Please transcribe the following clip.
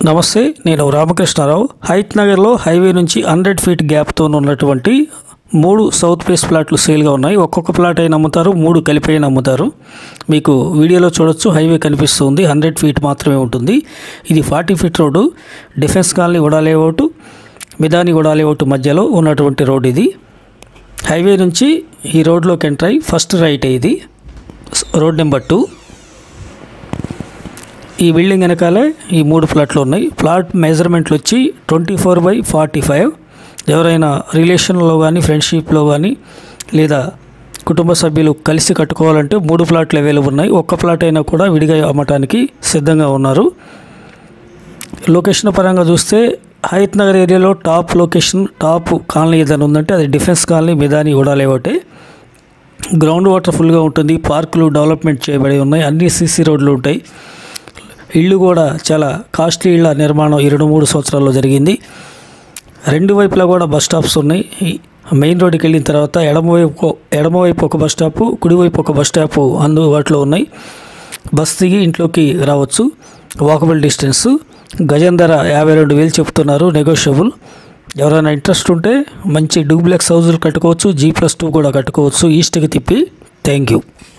నమస్తే నేను రామకృష్ణారావు హైత్ నగర్లో హైవే నుంచి హండ్రెడ్ ఫీట్ గ్యాప్తో ఉన్నటువంటి మూడు సౌత్ ఫేస్ ప్లాట్లు సేల్గా ఉన్నాయి ఒక్కొక్క ప్లాట్ అయినా అమ్ముతారు మూడు కలిపి అయినా అమ్ముతారు మీకు వీడియోలో చూడొచ్చు హైవే కనిపిస్తుంది హండ్రెడ్ ఫీట్ మాత్రమే ఉంటుంది ఇది forty feet road defence colony ఉడాలేఅవుట్ మిదాని ఉడాలేఅవుట్ మధ్యలో ఉన్నటువంటి రోడ్ ఇది హైవే నుంచి ఈ రోడ్లోకి ఎంటర్ అయ్యి ఫస్ట్ రైట్ ఇది రోడ్ నెంబర్ టూ ఈ బిల్డింగ్ వెనకాలే ఈ మూడు ప్లాట్లు ఉన్నాయి ప్లాట్ మెజర్మెంట్లు వచ్చి twenty four by forty five ఎవరైనా రిలేషన్లో కానీ ఫ్రెండ్షిప్లో కానీ లేదా కుటుంబ సభ్యులు కలిసి కట్టుకోవాలంటే మూడు ప్లాట్లు అవైలబుల్ ఉన్నాయి ఒక్క ప్లాట్ అయినా కూడా విడిగా అమ్మటానికి సిద్ధంగా ఉన్నారు లొకేషన్ పరంగా చూస్తే హైత్ నగర్ ఏరియాలో టాప్ లొకేషన్ టాప్ కాలనీ ఏదైనా ఉందంటే అది డిఫెన్స్ కాలనీ మిదాని ఉడాలేవటే గ్రౌండ్ వాటర్ ఫుల్గా ఉంటుంది పార్కులు డెవలప్మెంట్ చేయబడి ఉన్నాయి అన్ని సీసీ రోడ్లు ఉంటాయి ఇళ్ళు కూడా చాలా కాస్ట్లీ ఇళ్ళ నిర్మాణం ఈ రెండు మూడు సంవత్సరాల్లో జరిగింది రెండు వైపులా కూడా బస్ స్టాప్స్ ఉన్నాయి ఈ మెయిన్ రోడ్డుకి వెళ్ళిన తర్వాత ఎడమవైపు ఎడమవైపు ఒక బస్ స్టాపు కుడివైపు ఒక బస్ స్టాపు అందుబాటులో ఉన్నాయి బస్ దిగి ఇంట్లోకి రావచ్చు వాకబుల్ డిస్టెన్స్ గజం ధర యాభై రెండు వేలు చెప్తున్నారు నెగోషియబుల్ ఎవరైనా ఇంట్రెస్ట్ ఉంటే మంచి డూప్లెక్స్ హౌజులు కట్టుకోవచ్చు జీ ప్లస్ టూ కూడా కట్టుకోవచ్చు ఈస్ట్కి తిప్పి థ్యాంక్ యూ